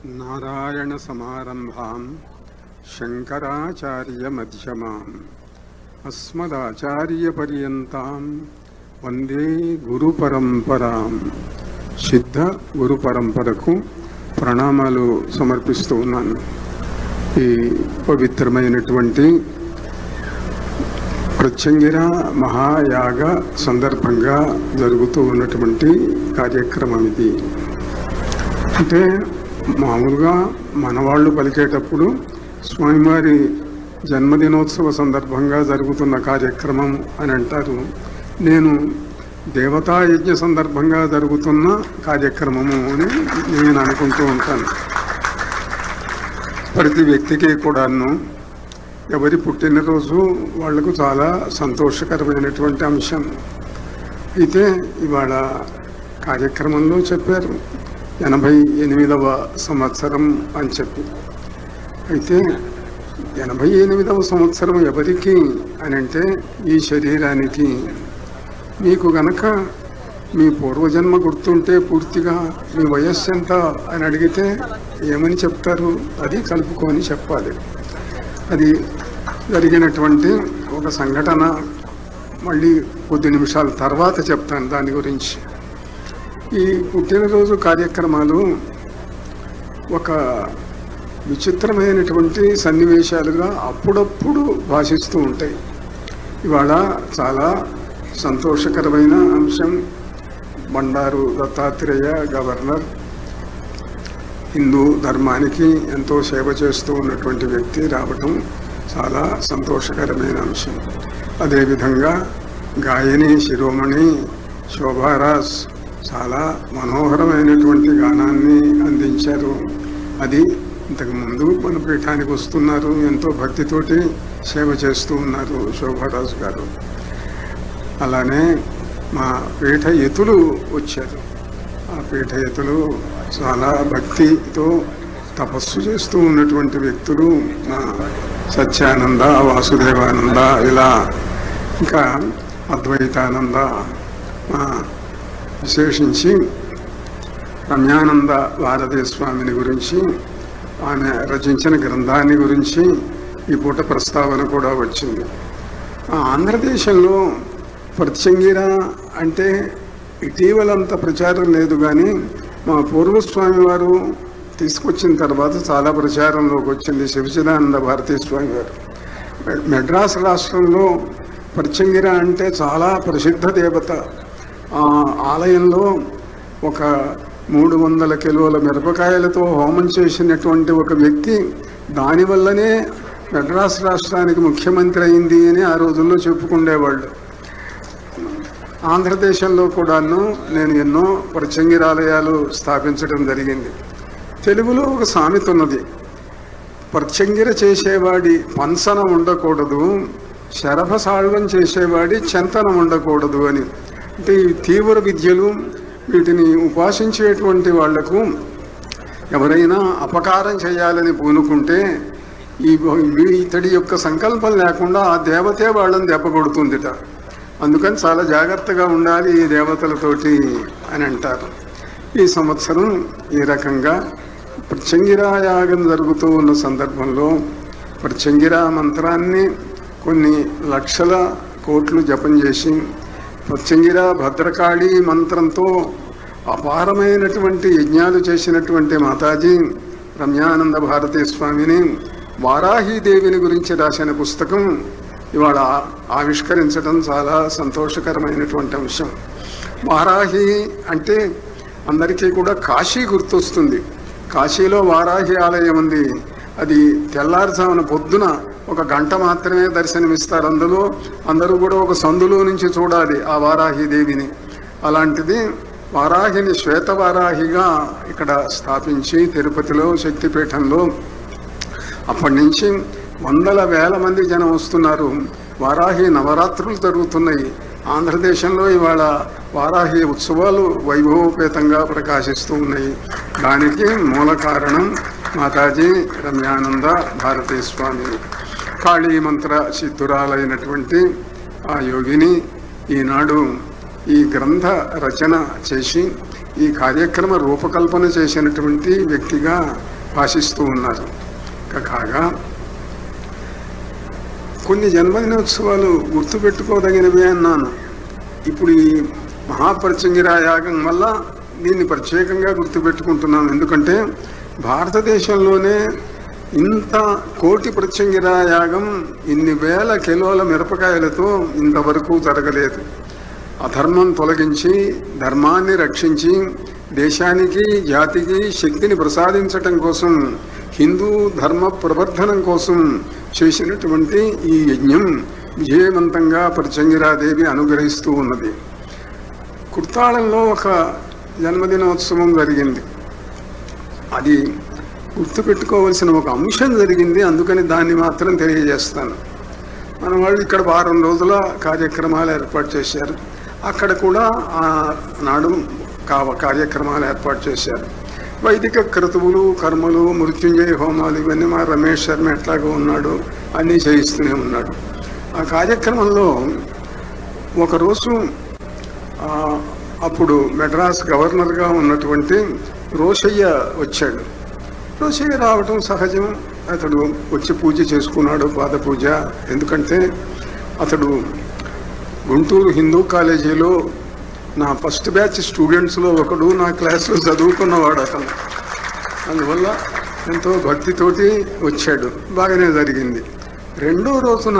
నారాయణసమారంభాం శంకరాచార్యమధ్యమాం అస్మదాచార్యపర్యంతాం వందే గురుపరంపరాం సిద్ధ గురు పరంపరకు ప్రణామాలు సమర్పిస్తూ ఉన్నాను ఈ పవిత్రమైనటువంటి ప్రత్యంగిర మహాయాగ సందర్భంగా జరుగుతూ ఉన్నటువంటి కార్యక్రమం ఇది అంటే మామూలుగా మనవాళ్ళు పలికేటప్పుడు స్వామివారి జన్మదినోత్సవ సందర్భంగా జరుగుతున్న కార్యక్రమం అని అంటారు నేను దేవతా యజ్ఞ సందర్భంగా జరుగుతున్న కార్యక్రమము అని నేను అనుకుంటూ ఉంటాను ప్రతి వ్యక్తికి కూడాను ఎవరి పుట్టినరోజు వాళ్లకు చాలా సంతోషకరమైనటువంటి అంశం అయితే ఇవాళ కార్యక్రమంలో చెప్పారు ఎనభై ఎనిమిదవ సంవత్సరం అని చెప్పి అయితే ఎనభై ఎనిమిదవ సంవత్సరం ఎవరికి అని అంటే ఈ శరీరానికి మీకు గనక మీ పూర్వజన్మ గుర్తుంటే పూర్తిగా మీ వయస్సు ఎంత అని అడిగితే ఏమని చెప్తారు అది కలుపుకొని చెప్పాలి అది జరిగినటువంటి ఒక సంఘటన మళ్ళీ కొద్ది నిమిషాల తర్వాత చెప్తాను దాని గురించి ఈ పుట్టినరోజు కార్యక్రమాలు ఒక విచిత్రమైనటువంటి సన్నివేశాలుగా అప్పుడప్పుడు భాషిస్తూ ఉంటాయి ఇవాళ చాలా సంతోషకరమైన అంశం బండారు దత్తాత్రేయ గవర్నర్ హిందూ ధర్మానికి ఎంతో సేవ చేస్తూ ఉన్నటువంటి వ్యక్తి రావటం చాలా సంతోషకరమైన అంశం అదేవిధంగా గాయని శిరోమణి శోభారాజ్ చాలా మనోహరమైనటువంటి గానాన్ని అందించారు అది ఇంతకుముందు మన పీఠానికి వస్తున్నారు ఎంతో భక్తితోటి సేవ చేస్తూ ఉన్నారు శోభారాజు గారు అలానే మా పీఠ ఎతులు వచ్చారు ఆ పీఠ ఎతులు చాలా భక్తితో తపస్సు చేస్తూ ఉన్నటువంటి వ్యక్తులు మా సత్యానంద వాసుదేవానంద ఇలా ఇంకా అద్వైతానంద మా విశేషించి రమ్యానంద భారతీయ స్వామిని గురించి ఆమె రచించిన గ్రంథాన్ని గురించి ఈ పూట ప్రస్తావన కూడా వచ్చింది ఆ ఆంధ్రదేశంలో ప్రత్యంగిర అంటే ఇటీవలంత ప్రచారం లేదు కానీ మా పూర్వస్వామి వారు తీసుకొచ్చిన తర్వాత చాలా ప్రచారంలోకి వచ్చింది శివచిదానంద భారతీ స్వామి వారు మెడ్రాస్ రాష్ట్రంలో ప్రత్యంగిర అంటే చాలా ప్రసిద్ధ దేవత ఆ ఆలయంలో ఒక మూడు వందల కిలోల మిరపకాయలతో హోమం చేసినటువంటి ఒక వ్యక్తి దానివల్లనే మెడ్రాస్ రాష్ట్రానికి ముఖ్యమంత్రి అయింది అని ఆ రోజుల్లో చెప్పుకుండేవాళ్ళు ఆంధ్రదేశంలో కూడాను నేను ఎన్నో ప్రత్యంగిరాలయాలు స్థాపించడం జరిగింది తెలుగులో ఒక సామెత ఉన్నది ప్రత్యంగిర చేసేవాడి పంచన ఉండకూడదు శరభ సాళ్వం చేసేవాడి చెంతనం ఉండకూడదు అని అంటే ఈ తీవ్ర విద్యలు వీటిని ఉపాసించేటువంటి వాళ్లకు ఎవరైనా అపకారం చేయాలని పూనుకుంటే ఈ ఇతడి యొక్క సంకల్పం లేకుండా ఆ దేవతే వాళ్ళని దెబ్బకొడుతుందిట అందుకని చాలా జాగ్రత్తగా ఉండాలి ఈ దేవతలతోటి అని అంటారు ఈ సంవత్సరం ఈ రకంగా ప్రత్యంగిరాయాగం జరుగుతూ ఉన్న సందర్భంలో ప్రత్యంగిరా మంత్రాన్ని కొన్ని లక్షల కోట్లు జపం చేసి ప్రత్యంగిర భద్రకాళి మంత్రంతో అపారమైనటువంటి యజ్ఞాలు చేసినటువంటి మాతాజీ రమ్యానంద భారతీ స్వామిని వారాహీదేవిని గురించి రాసిన పుస్తకం ఇవాళ ఆవిష్కరించడం చాలా సంతోషకరమైనటువంటి అంశం వారాహి అంటే అందరికీ కూడా కాశీ గుర్తొస్తుంది కాశీలో వారాహి ఆలయం ఉంది అది తెల్లారుజామున పొద్దున ఒక గంట మాత్రమే దర్శనమిస్తారు అందులో అందరూ కూడా ఒక సందులో నుంచి చూడాలి ఆ వారాహి దేవిని అలాంటిది వారాహిని శ్వేతవారాహిగా ఇక్కడ స్థాపించి తిరుపతిలో శక్తిపీఠంలో అప్పటి నుంచి వందల వేల మంది జనం వస్తున్నారు వారాహి నవరాత్రులు జరుగుతున్నాయి ఆంధ్రదేశంలో ఇవాళ వారాహి ఉత్సవాలు వైభవోపేతంగా ప్రకాశిస్తూ ఉన్నాయి దానికి మూల కారణం మాతాజీ రమ్యానంద భారతీ స్వామి కాళీ మంత్ర సిద్ధురాలైనటువంటి ఆ యోగిని ఈనాడు ఈ గ్రంథ రచన చేసి ఈ కార్యక్రమ రూపకల్పన చేసినటువంటి వ్యక్తిగా భాషిస్తూ ఉన్నారు కా- కాగా కొన్ని జన్మదినోత్సవాలు గుర్తుపెట్టుకోదగినవి అన్నాను ఇప్పుడు ఈ మహాప్రచంగిరా యాగం వల్ల దీన్ని ప్రత్యేకంగా గుర్తుపెట్టుకుంటున్నాను ఎందుకంటే భారతదేశంలోనే ఇంత కోటి ప్రత్యంగిరా యాగం ఇన్ని వేల కిలోల మిరపకాయలతో ఇంతవరకు జరగలేదు అధర్మం తొలగించి ధర్మాన్ని రక్షించి దేశానికి జాతికి శక్తిని ప్రసాదించటం కోసం హిందూ ధర్మ ప్రవర్ధనం కోసం చేసినటువంటి ఈ యజ్ఞం విజయవంతంగా ప్రచంగిరాదేవి అనుగ్రహిస్తూ ఉన్నది కుర్తాళంలో ఒక జన్మదినోత్సవం జరిగింది అది గుర్తుపెట్టుకోవలసిన ఒక అంశం జరిగింది అందుకని దాన్ని మాత్రం తెలియజేస్తాను మన వాళ్ళు ఇక్కడ వారం రోజుల కార్యక్రమాలు ఏర్పాటు చేశారు అక్కడ కూడా ఆ నాడు కావ కార్యక్రమాలు ఏర్పాటు చేశారు వైదిక క్రతువులు కర్మలు మృత్యుంజయ హోమాలు ఇవన్నీ మా రమేష్ శర్మ ఎట్లాగో ఉన్నాడు అన్నీ చేయిస్తూనే ఉన్నాడు ఆ కార్యక్రమంలో ఒకరోజు ఆ, అప్పుడు మెడ్రాస్ గవర్నర్గా ఉన్నటువంటి రోషయ్య వచ్చాడు రోషయ్య రావటం సహజం అతడు వచ్చి పూజ చేసుకున్నాడు పాద పూజ ఎందుకంటే అతడు గుంటూరు హిందూ కాలేజీలో నా ఫస్ట్ బ్యాచ్ స్టూడెంట్స్లో ఒకడు నా క్లాస్లో చదువుకున్నవాడు అతను అందువల్ల ఎంతో భక్తితోటి వచ్చాడు బాగానే జరిగింది రెండో రోజున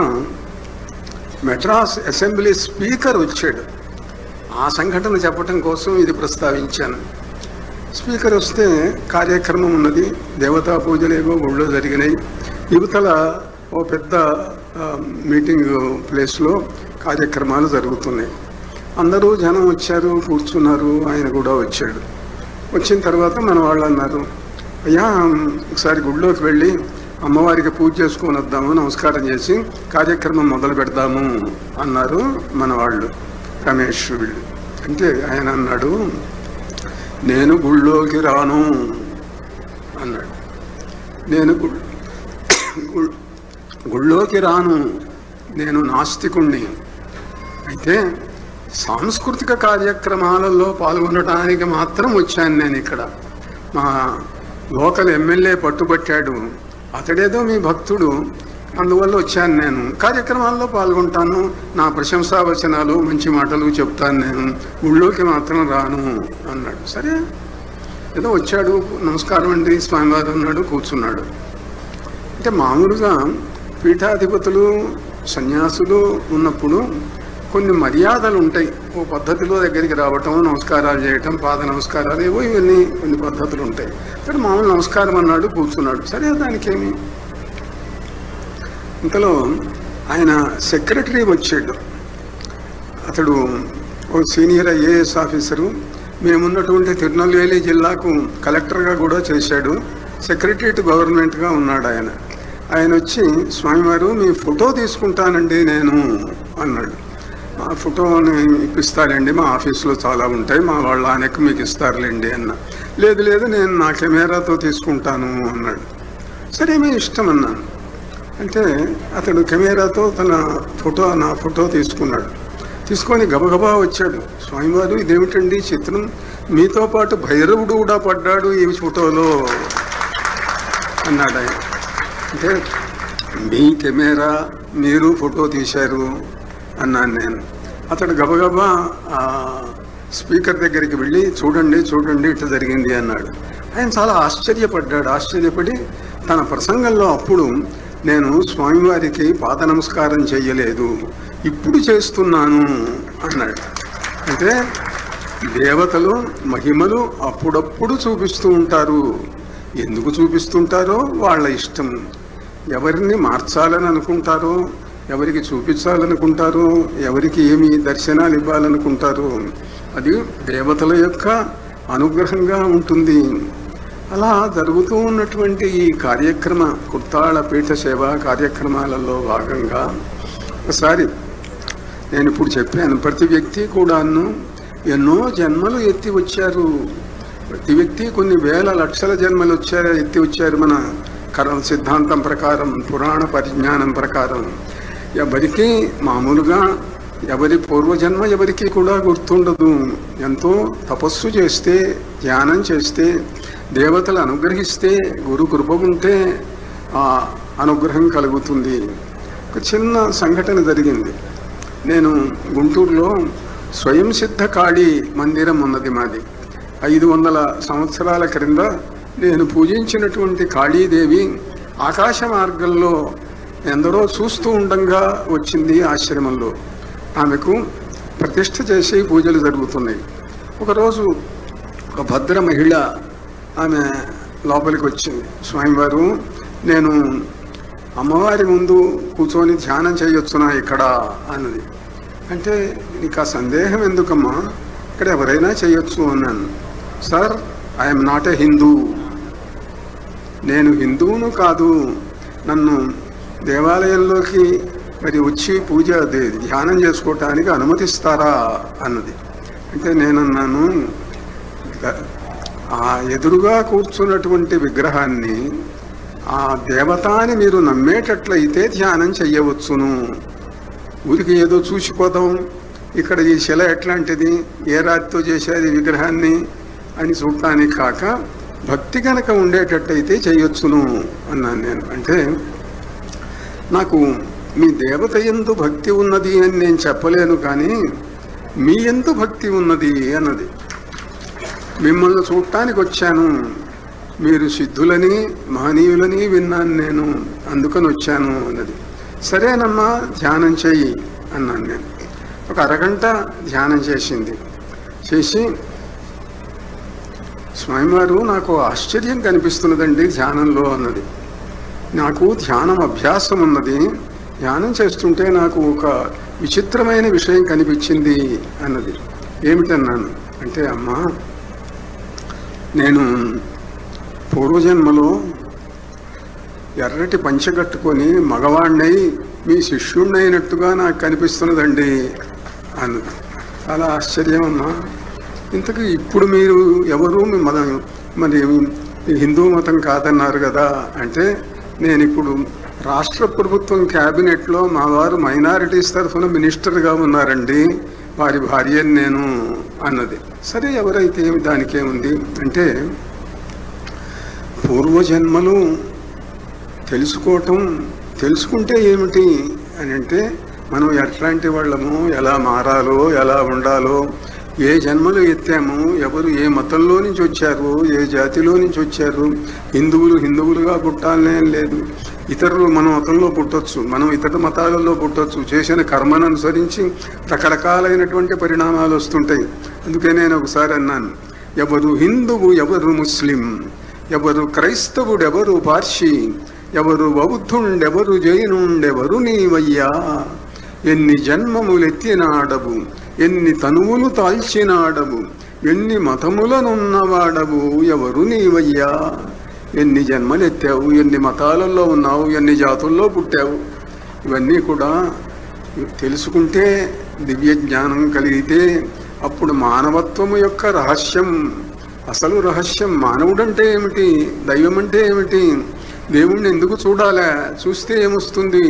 మెడ్రాస్ అసెంబ్లీ స్పీకర్ వచ్చాడు ఆ సంఘటన చెప్పటం కోసం ఇది ప్రస్తావించాను స్పీకర్ వస్తే కార్యక్రమం ఉన్నది దేవతా పూజలు ఏవో గుళ్ళో జరిగినాయి యువతల ఓ పెద్ద ఆ, మీటింగ్ ప్లేస్లో కార్యక్రమాలు జరుగుతున్నాయి అందరూ జనం వచ్చారు కూర్చున్నారు ఆయన కూడా వచ్చాడు వచ్చిన తర్వాత మన వాళ్ళు అన్నారు అయ్యా ఒకసారి గుళ్ళోకి వెళ్ళి అమ్మవారికి పూజ చేసుకొని వద్దాము నమస్కారం చేసి కార్యక్రమం మొదలు పెడదాము అన్నారు మన వాళ్ళు రమేష్ వీళ్ళు అంటే ఆయన అన్నాడు నేను గుళ్ళోకి రాను అన్నాడు నేను గు- గు- గుళ్ళోకి రాను నేను నాస్తికుణ్ణి అయితే సాంస్కృతిక కార్యక్రమాలలో పాల్గొనడానికి మాత్రం వచ్చాను నేను ఇక్కడ మా లోకల్ ఎమ్మెల్యే పట్టుబట్టాడు అతడేదో మీ భక్తుడు అందువల్ల వచ్చాను నేను కార్యక్రమాల్లో పాల్గొంటాను నా ప్రశంసా వచనాలు మంచి మాటలు చెప్తాను నేను ఊళ్ళోకి మాత్రం రాను అన్నాడు సరే ఏదో వచ్చాడు నమస్కారం అండి స్వామివారు అన్నాడు కూర్చున్నాడు అంటే మామూలుగా పీఠాధిపతులు సన్యాసులు ఉన్నప్పుడు కొన్ని మర్యాదలు ఉంటాయి ఓ పద్ధతిలో దగ్గరికి రావటం నమస్కారాలు చేయటం పాద నమస్కారాలు ఏవో ఇవన్నీ కొన్ని పద్ధతులు ఉంటాయి ఇక్కడ మామూలు నమస్కారం అన్నాడు కూర్చున్నాడు సరే దానికేమి ఇంతలో ఆయన సెక్రటరీ వచ్చాడు అతడు ఓ సీనియర్ ఐఏఎస్ ఆఫీసరు మేమున్నటువంటి తిరునెల్వేలి జిల్లాకు కలెక్టర్గా కూడా చేశాడు సెక్రటరియట్ గవర్నమెంట్గా ఉన్నాడు ఆయన ఆయన వచ్చి స్వామివారు మీ ఫోటో తీసుకుంటానండి నేను అన్నాడు మా ఫోటోని ఇప్పిస్తారండి మా ఆఫీస్లో చాలా ఉంటాయి మా వాళ్ళ ఆయనకు మీకు ఇస్తారులేండి అన్న లేదు లేదు నేను నా కెమెరాతో తీసుకుంటాను అన్నాడు సరే మీ ఇష్టం అన్నాను అంటే అతడు కెమెరాతో తన ఫోటో నా ఫోటో తీసుకున్నాడు తీసుకొని గబగబా వచ్చాడు స్వామివారు ఇదేమిటండి చిత్రం మీతో పాటు భైరవుడు కూడా పడ్డాడు ఈ ఫోటోలో అన్నాడు ఆయన అంటే మీ కెమెరా మీరు ఫోటో తీశారు అన్నాను నేను అతడు గబగబా ఆ స్పీకర్ దగ్గరికి వెళ్ళి చూడండి చూడండి ఇట్లా జరిగింది అన్నాడు ఆయన చాలా ఆశ్చర్యపడ్డాడు ఆశ్చర్యపడి తన ప్రసంగంలో అప్పుడు నేను స్వామివారికి పాద నమస్కారం చేయలేదు ఇప్పుడు చేస్తున్నాను అన్నాడు అంటే దేవతలు మహిమలు అప్పుడప్పుడు చూపిస్తూ ఉంటారు ఎందుకు చూపిస్తుంటారో వాళ్ళ ఇష్టం ఎవరిని మార్చాలని అనుకుంటారో ఎవరికి చూపించాలనుకుంటారో ఎవరికి ఏమి దర్శనాలు ఇవ్వాలనుకుంటారో అది దేవతల యొక్క అనుగ్రహంగా ఉంటుంది అలా జరుగుతూ ఉన్నటువంటి ఈ కార్యక్రమ కుర్తాళ పీఠ సేవ కార్యక్రమాలలో భాగంగా ఒకసారి నేను ఇప్పుడు చెప్పాను ప్రతి వ్యక్తి కూడాను ఎన్నో జన్మలు ఎత్తి వచ్చారు ప్రతి వ్యక్తి కొన్ని వేల లక్షల జన్మలు వచ్చారు ఎత్తి వచ్చారు మన కర్మ సిద్ధాంతం ప్రకారం పురాణ పరిజ్ఞానం ప్రకారం ఎవరికి మామూలుగా ఎవరి పూర్వజన్మ ఎవరికి కూడా గుర్తుండదు ఎంతో తపస్సు చేస్తే ధ్యానం చేస్తే దేవతలు అనుగ్రహిస్తే గురు కృప ఉంటే ఆ అనుగ్రహం కలుగుతుంది ఒక చిన్న సంఘటన జరిగింది నేను గుంటూరులో స్వయం సిద్ధ కాళీ మందిరం ఉన్నది మాది ఐదు వందల సంవత్సరాల క్రింద నేను పూజించినటువంటి కాళీదేవి ఆకాశ మార్గంలో ఎందరో చూస్తూ ఉండంగా వచ్చింది ఆశ్రమంలో ఆమెకు ప్రతిష్ఠ చేసి పూజలు జరుగుతున్నాయి ఒకరోజు ఒక భద్ర మహిళ ఆమె లోపలికి వచ్చింది స్వామివారు నేను అమ్మవారి ముందు కూర్చొని ధ్యానం చేయొచ్చునా ఇక్కడ అన్నది అంటే నీకు ఆ సందేహం ఎందుకమ్మా ఇక్కడ ఎవరైనా చేయొచ్చు అన్నాను sir I'm not a Hindu నేను హిందువును కాదు నన్ను దేవాలయంలోకి మరి వచ్చి పూజ అది ధ్యానం చేసుకోవటానికి అనుమతిస్తారా అన్నది అంటే నేనన్నాను ఆ ఎదురుగా కూర్చున్నటువంటి విగ్రహాన్ని ఆ దేవత అని మీరు నమ్మేటట్లయితే ధ్యానం చెయ్యవచ్చును ఊరికి ఏదో చూసిపోదాం ఇక్కడ ఈ శిల ఎట్లాంటిది ఏ రాతితో చేసేది విగ్రహాన్ని అని చూడటానికి కాక భక్తి కనుక ఉండేటట్టయితే చేయొచ్చును అన్నాను నేను అంటే నాకు మీ దేవత ఎందు భక్తి ఉన్నది అని నేను చెప్పలేను కానీ మీ ఎందు భక్తి ఉన్నది అన్నది మిమ్మల్ని చూడటానికి వచ్చాను మీరు సిద్ధులని మహనీయులని విన్నాను నేను అందుకని వచ్చాను అన్నది సరేనమ్మా ధ్యానం చెయ్యి అన్నాను నేను ఒక అరగంట ధ్యానం చేసింది చేసి స్వామివారు నాకు ఆశ్చర్యం కనిపిస్తున్నదండి ధ్యానంలో అన్నది నాకు ధ్యానం అభ్యాసం ఉన్నది ధ్యానం చేస్తుంటే నాకు ఒక విచిత్రమైన విషయం కనిపించింది అన్నది ఏమిటన్నాను అంటే అమ్మా నేను పూర్వజన్మలో ఎర్రటి పంచగట్టుకొని మగవాణ్ణై మీ శిష్యుణ్ణైనట్టుగా నాకు కనిపిస్తున్నదండి అన్నది చాలా ఆశ్చర్యం అమ్మా ఇంతకు ఇప్పుడు మీరు ఎవరు మీ మతం మరి హిందూ మతం కాదన్నారు కదా అంటే నేను ఇప్పుడు రాష్ట్ర ప్రభుత్వం క్యాబినెట్లో మా వారు మైనారిటీస్ తరఫున మినిస్టర్గా ఉన్నారండి వారి భార్యని నేను అన్నది సరే ఎవరైతే ఏమి దానికేముంది అంటే పూర్వజన్మలు తెలుసుకోవటం తెలుసుకుంటే ఏమిటి అని అంటే మనం ఎట్లాంటి వాళ్ళము ఎలా మారాలో ఎలా ఉండాలో ఏ జన్మలు ఎత్తాము ఎవరు ఏ మతంలో నుంచి వచ్చారు ఏ జాతిలో నుంచి వచ్చారు హిందువులు హిందువులుగా పుట్టాలనే లేదు ఇతరులు మన మతంలో పుట్టొచ్చు మనం ఇతర మతాలలో పుట్టొచ్చు చేసిన కర్మను అనుసరించి రకరకాలైనటువంటి పరిణామాలు వస్తుంటాయి అందుకే నేను ఒకసారి అన్నాను ఎవరు హిందువు ఎవరు ముస్లిం ఎవరు క్రైస్తవుడెవరు పార్షి ఎవరు బౌద్ధుండెవరు జైనుండెవరు నీవయ్యా ఎన్ని జన్మములెత్తినాడవు ఎన్ని తనువులు తాల్చినాడవు ఎన్ని మతములనున్నవాడవు ఎవరు నీవయ్యా ఎన్ని జన్మలెత్తావు ఎన్ని మతాలలో ఉన్నావు ఎన్ని జాతుల్లో పుట్టావు ఇవన్నీ కూడా తెలుసుకుంటే దివ్య జ్ఞానం కలిగితే అప్పుడు మానవత్వము యొక్క రహస్యం అసలు రహస్యం మానవుడంటే ఏమిటి దైవం అంటే ఏమిటి దేవుణ్ణి ఎందుకు చూడాలా చూస్తే ఏమొస్తుంది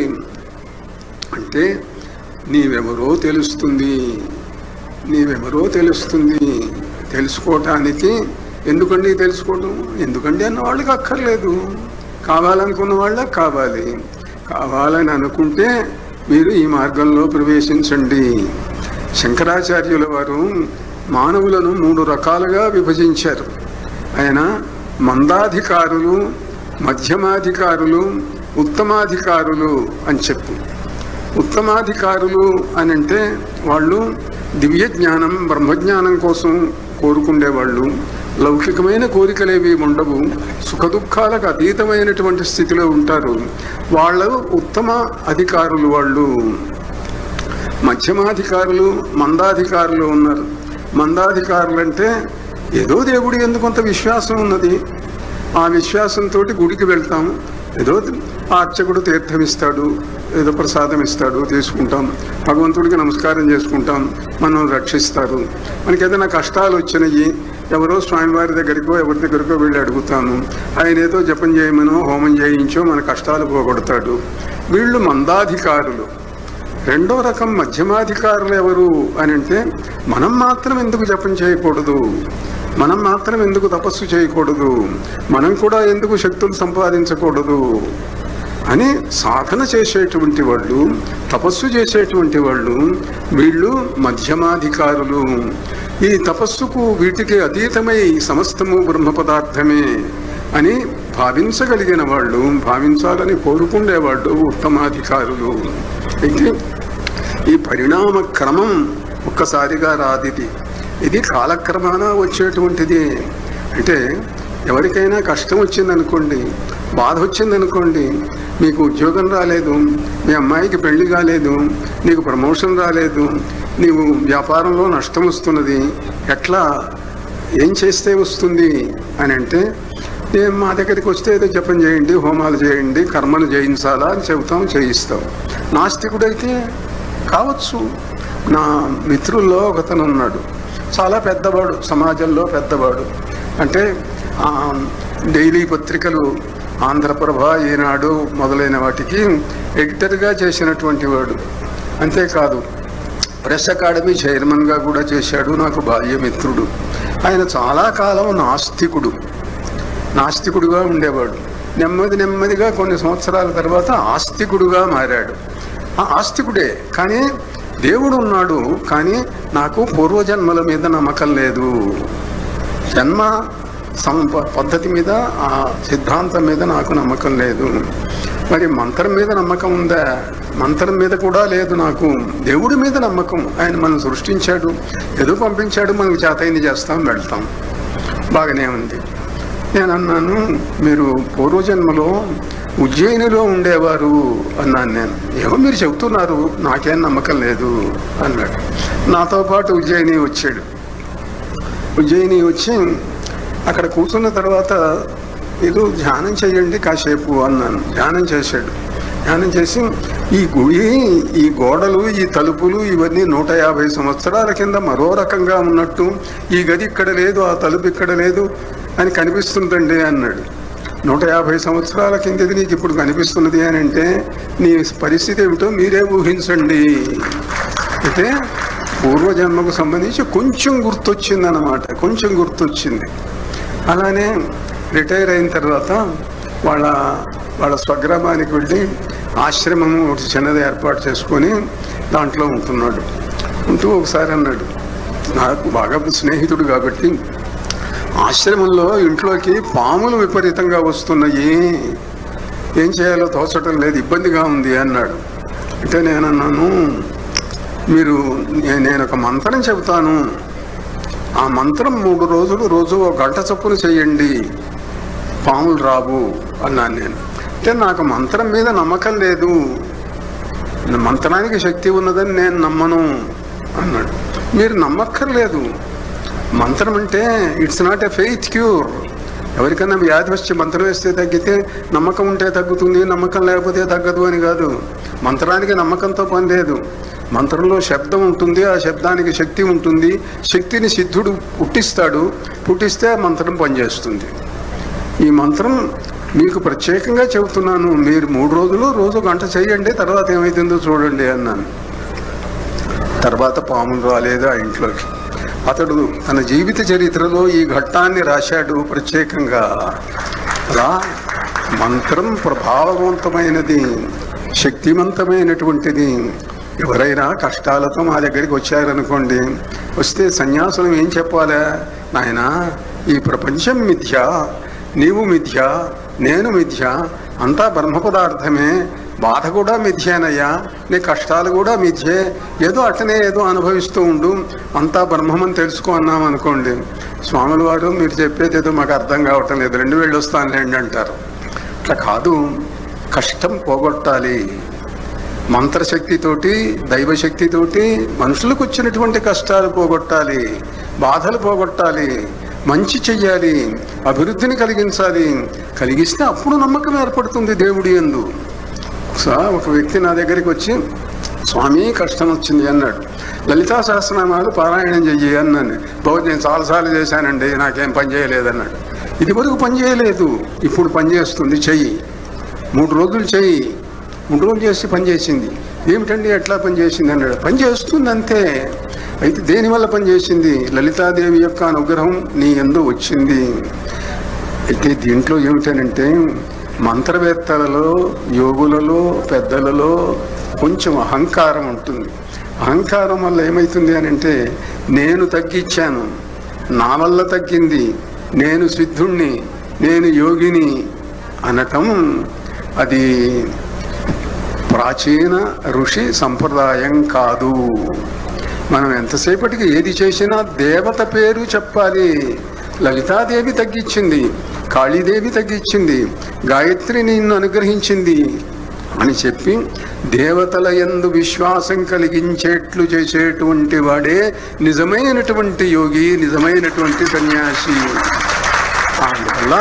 అంటే నీవెవరో తెలుస్తుంది నీవెవరో తెలుస్తుంది తెలుసుకోవటానికి ఎందుకండి తెలుసుకోవడం ఎందుకండి అన్న వాళ్ళకి అక్కర్లేదు కావాలనుకున్న వాళ్ళకి కావాలి కావాలని అనుకుంటే మీరు ఈ మార్గంలో ప్రవేశించండి శంకరాచార్యుల వారు మానవులను మూడు రకాలుగా విభజించారు ఆయన మందాధికారులు మధ్యమాధికారులు ఉత్తమాధికారులు అని చెప్పు ఉత్తమాధికారులు అని అంటే వాళ్ళు దివ్య జ్ఞానం బ్రహ్మజ్ఞానం కోసం కోరుకుండేవాళ్ళు లౌకికమైన కోరికలేవి ఉండవు సుఖదుఖాలకు అతీతమైనటువంటి స్థితిలో ఉంటారు వాళ్ళు ఉత్తమ అధికారులు వాళ్ళు మధ్యమాధికారులు మందాధికారులు ఉన్నారు మందాధికారులు అంటే ఏదో దేవుడి ఎందుకు కొంత విశ్వాసం ఉన్నది ఆ విశ్వాసంతో గుడికి వెళ్తాం ఏదో ఆ అర్చకుడు తీర్థం ఇస్తాడు ఏదో ప్రసాదం ఇస్తాడు తీసుకుంటాం భగవంతుడికి నమస్కారం చేసుకుంటాం మనం రక్షిస్తారు మనకి ఏదైనా కష్టాలు వచ్చినాయి ఎవరో స్వామివారి దగ్గరికో ఎవరి దగ్గరికో వెళ్ళి అడుగుతాను ఆయన ఏదో జపం చేయమనో హోమం చేయించో మన కష్టాలు పోగొడతాడు వీళ్ళు మందాధికారులు రెండో రకం మధ్యమాధికారులు ఎవరు అని అంటే మనం మాత్రం ఎందుకు జపం చేయకూడదు మనం మాత్రం ఎందుకు తపస్సు చేయకూడదు మనం కూడా ఎందుకు శక్తులు సంపాదించకూడదు అని సాధన చేసేటువంటి వాళ్ళు తపస్సు చేసేటువంటి వాళ్ళు వీళ్ళు మధ్యమాధికారులు ఈ తపస్సుకు వీటికి అతీతమై సమస్తము బ్రహ్మ పదార్థమే అని భావించగలిగిన వాళ్ళు భావించాలని కోరుకునేవాళ్ళు ఉత్తమాధికారులు అయితే ఈ పరిణామ క్రమం ఒక్కసారిగా రాదిది ఇది కాలక్రమాన వచ్చేటువంటిది అంటే ఎవరికైనా కష్టం వచ్చిందనుకోండి బాధ వచ్చిందనుకోండి మీకు ఉద్యోగం రాలేదు మీ అమ్మాయికి పెళ్లి కాలేదు నీకు ప్రమోషన్ రాలేదు నీవు వ్యాపారంలో నష్టం వస్తున్నది ఎట్లా ఏం చేస్తే వస్తుంది అని అంటే "ఏ, మా దగ్గరికి వస్తే ఏదో జపం చేయండి హోమాలు చేయండి కర్మలు చేయించాలా అని చెబుతాం చేయిస్తాం నాస్తికుడైతే కావచ్చు నా మిత్రుల్లో ఒకతను ఉన్నాడు చాలా పెద్దవాడు సమాజంలో పెద్దవాడు అంటే ఆ, డైలీ పత్రికలు ఆంధ్రప్రభ ఈనాడు మొదలైన వాటికి ఎడిటర్గా చేసినటువంటి వాడు అంతేకాదు ప్రెస్ అకాడమీ చైర్మన్గా కూడా చేశాడు నాకు బాల్యమిత్రుడు ఆయన చాలా కాలం నాస్తికుడు నాస్తికుడుగా ఉండేవాడు నెమ్మది నెమ్మదిగా కొన్ని సంవత్సరాల తర్వాత ఆస్తికుడుగా మారాడు ఆ ఆస్తికుడే కానీ దేవుడు ఉన్నాడు కానీ నాకు పూర్వజన్మల మీద నమ్మకం లేదు జన్మ సం పద్ధతి మీద ఆ సిద్ధాంతం మీద నాకు నమ్మకం లేదు మరి మంత్రం మీద నమ్మకం ఉందా మంత్రం మీద కూడా లేదు నాకు దేవుడి మీద నమ్మకం ఆయన మనం సృష్టించాడు ఏదో పంపించాడు మనకు చేతైంది చేస్తాం వెళ్తాం బాగానే ఉంది నేను అన్నాను మీరు పూర్వజన్మలో ఉజ్జయినిలో ఉండేవారు అన్నాను నేను ఏమో మీరు చెబుతున్నారు నాకేం నమ్మకం లేదు అన్నాడు నాతో పాటు ఉజ్జయిని వచ్చాడు ఉజ్జయిని వచ్చి అక్కడ కూర్చున్న తర్వాత ఏదో ధ్యానం చేయండి కాసేపు అన్నాను ధ్యానం చేశాడు ధ్యానం చేసి ఈ గుడి ఈ గోడలు ఈ తలుపులు ఇవన్నీ నూట యాభై సంవత్సరాల కింద మరో రకంగా ఉన్నట్టు ఈ గది ఇక్కడ లేదు ఆ తలుపు ఇక్కడ లేదు అని కనిపిస్తుందండి అన్నాడు నూట యాభై సంవత్సరాల కిందది నీకు ఇప్పుడు కనిపిస్తున్నది అని అంటే నీ పరిస్థితి ఏమిటో మీరే ఊహించండి అయితే పూర్వజన్మకు సంబంధించి కొంచెం గుర్తొచ్చింది అన్నమాట కొంచెం గుర్తొచ్చింది అలానే రిటైర్ అయిన తర్వాత వాళ్ళ వాళ్ళ స్వగ్రామానికి వెళ్ళి ఆశ్రమం ఒకటి చిన్నది ఏర్పాటు చేసుకొని దాంట్లో ఉంటున్నాడు ఉంటూ ఒకసారి అన్నాడు నాకు బాగా స్నేహితుడు కాబట్టి ఆశ్రమంలో ఇంట్లోకి పాములు విపరీతంగా వస్తున్నాయి ఏం చేయాలో తోచటం లేదు ఇబ్బందిగా ఉంది అన్నాడు అంటే నేను అన్నాను మీరు నే- నేను ఒక మంత్రం చెబుతాను ఆ మంత్రం మూడు రోజులు రోజు ఒక గంట చొప్పున చేయండి పాములు రావు అన్నాను నేను అంటే నాకు మంత్రం మీద నమ్మకం లేదు మంత్రానికి శక్తి ఉన్నదని నేను నమ్మను అన్నాడు మీరు నమ్మక్కర్లేదు మంత్రం అంటే it's not a faith cure ఎవరికైనా వ్యాధి వచ్చి మంత్రం వేస్తే తగ్గితే నమ్మకం ఉంటే తగ్గుతుంది నమ్మకం లేకపోతే తగ్గదు అని కాదు మంత్రానికి నమ్మకంతో పని లేదు మంత్రంలో శబ్దం ఉంటుంది ఆ శబ్దానికి శక్తి ఉంటుంది శక్తిని సిద్ధుడు పుట్టిస్తాడు పుట్టిస్తే ఆ మంత్రం పనిచేస్తుంది ఈ మంత్రం మీకు ప్రత్యేకంగా చెబుతున్నాను మీరు మూడు రోజులు రోజు గంట చేయండి తర్వాత ఏమైతుందో చూడండి అన్నాను తర్వాత పాములు రాలేదు ఆ ఇంట్లోకి అతడు తన జీవిత చరిత్రలో ఈ ఘట్టాన్ని రాశాడు ప్రత్యేకంగా అలా మంత్రం ప్రభావవంతమైనది శక్తివంతమైనటువంటిది ఎవరైనా కష్టాలతో మా దగ్గరికి వచ్చారనుకోండి వస్తే సన్యాసులం ఏం చెప్పాలా నాయనా ఈ ప్రపంచం మిథ్య నీవు మిథ్య నేను మిథ్య అంతా బ్రహ్మ పదార్థమే బాధ కూడా మిథ్యేనయ్యా నీ కష్టాలు కూడా మిథ్యే ఏదో అట్టనే ఏదో అనుభవిస్తూ ఉండు అంతా బ్రహ్మమని తెలుసుకో అన్నాం అనుకోండి స్వాముల వారు మీరు చెప్పేది ఏదో మాకు అర్థం కావటం లేదు రెండు వేళ్ళు వస్తానులేండి అంటారు అట్లా కాదు కష్టం పోగొట్టాలి మంత్రశక్తితోటి దైవశక్తితోటి మనుషులకు వచ్చినటువంటి కష్టాలు పోగొట్టాలి బాధలు పోగొట్టాలి మంచి చెయ్యాలి అభివృద్ధిని కలిగించాలి కలిగిస్తే అప్పుడు నమ్మకం ఏర్పడుతుంది దేవుడి ఎందు ఒకసారి ఒక వ్యక్తి నా దగ్గరికి వచ్చి స్వామి కష్టం వచ్చింది అన్నాడు లలితా సహస్రనామాలు పారాయణం చెయ్యి అన్నాను బహుశా నేను చాలాసార్లు చేశానండి నాకేం పని చేయలేదన్నాడు ఇది వరకు పని చేయలేదు ఇప్పుడు పని చేస్తుంది చెయ్యి మూడు రోజులు చెయ్యి మూడు రోజులు చేసి పని చేసింది ఏమిటండి ఎట్లా పనిచేసింది అన్నాడు పని చేస్తుంది అంతే అయితే దేనివల్ల పనిచేసింది లలితాదేవి యొక్క అనుగ్రహం నీ ఎందు వచ్చింది అయితే దీంట్లో ఏమిటనంటే మంత్రవేత్తలలో యోగులలో పెద్దలలో కొంచెం అహంకారం ఉంటుంది అహంకారం వల్ల ఏమవుతుంది అని అంటే నేను తగ్గించాను నా వల్ల తగ్గింది నేను సిద్ధుణ్ణి నేను యోగిని అనటం అది ప్రాచీన ఋషి సంప్రదాయం కాదు మనం ఎంతసేపటికి ఏది చేసినా దేవత పేరు చెప్పాలి లలితాదేవి తగ్గించింది కాళీదేవి తగ్గించింది గాయత్రి నిన్ను అనుగ్రహించింది అని చెప్పి దేవతల యందు విశ్వాసం కలిగించేట్లు చేసేటువంటి వాడే నిజమైనటువంటి యోగి నిజమైనటువంటి సన్యాసి అందువల్ల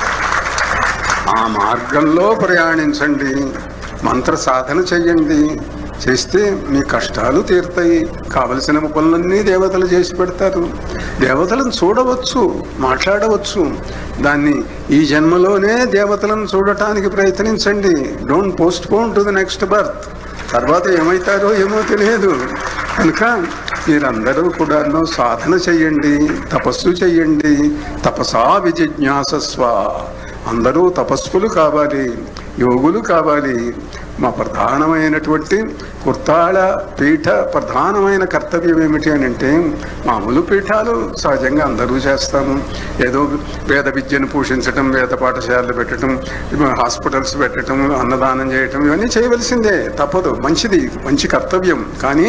ఆ మార్గంలో ప్రయాణించండి మంత్ర సాధన చెయ్యండి చేస్తే మీ కష్టాలు తీరుతాయి కావలసిన పనులన్నీ దేవతలు చేసి పెడతారు దేవతలను చూడవచ్చు మాట్లాడవచ్చు దాన్ని ఈ జన్మలోనే దేవతలను చూడటానికి ప్రయత్నించండి don't postpone to the next birth తర్వాత ఏమవుతారో ఏమో తెలియదు కనుక మీరందరూ కూడా సాధన చెయ్యండి తపస్సు చెయ్యండి తపసా విజిజ్ఞాసస్వ అందరూ తపస్సులు కావాలి యోగులు కావాలి మా ప్రధానమైనటువంటి కుర్తాళ పీఠ ప్రధానమైన కర్తవ్యం ఏమిటి అని అంటే మామూలు పీఠాలు సహజంగా అందరూ చేస్తాము ఏదో వేద విద్యను పోషించటం వేద పాఠశాలలు పెట్టడం హాస్పిటల్స్ పెట్టడం అన్నదానం చేయటం ఇవన్నీ చేయవలసిందే తప్పదు మంచిది మంచి కర్తవ్యం కానీ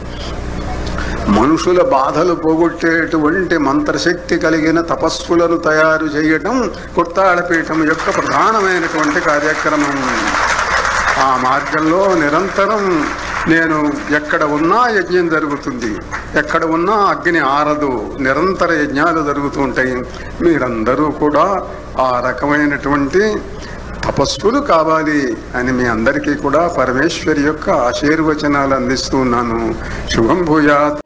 మనుషుల బాధలు పోగొట్టేటువంటి మంత్రశక్తి కలిగిన తపస్సులను తయారు చేయటం కుర్తాళపీఠం యొక్క ప్రధానమైనటువంటి కార్యక్రమం ఆ మార్గంలో నిరంతరం నేను ఎక్కడ ఉన్నా యజ్ఞం జరుగుతుంది ఎక్కడ ఉన్నా అగ్ని ఆరదు నిరంతర యజ్ఞాలు జరుగుతూ ఉంటాయి మీరందరూ కూడా ఆ రకమైనటువంటి తపస్సులు కావాలి అని మీ అందరికీ కూడా పరమేశ్వరి యొక్క ఆశీర్వచనాలు అందిస్తూ ఉన్నాను శుభం భూయాత్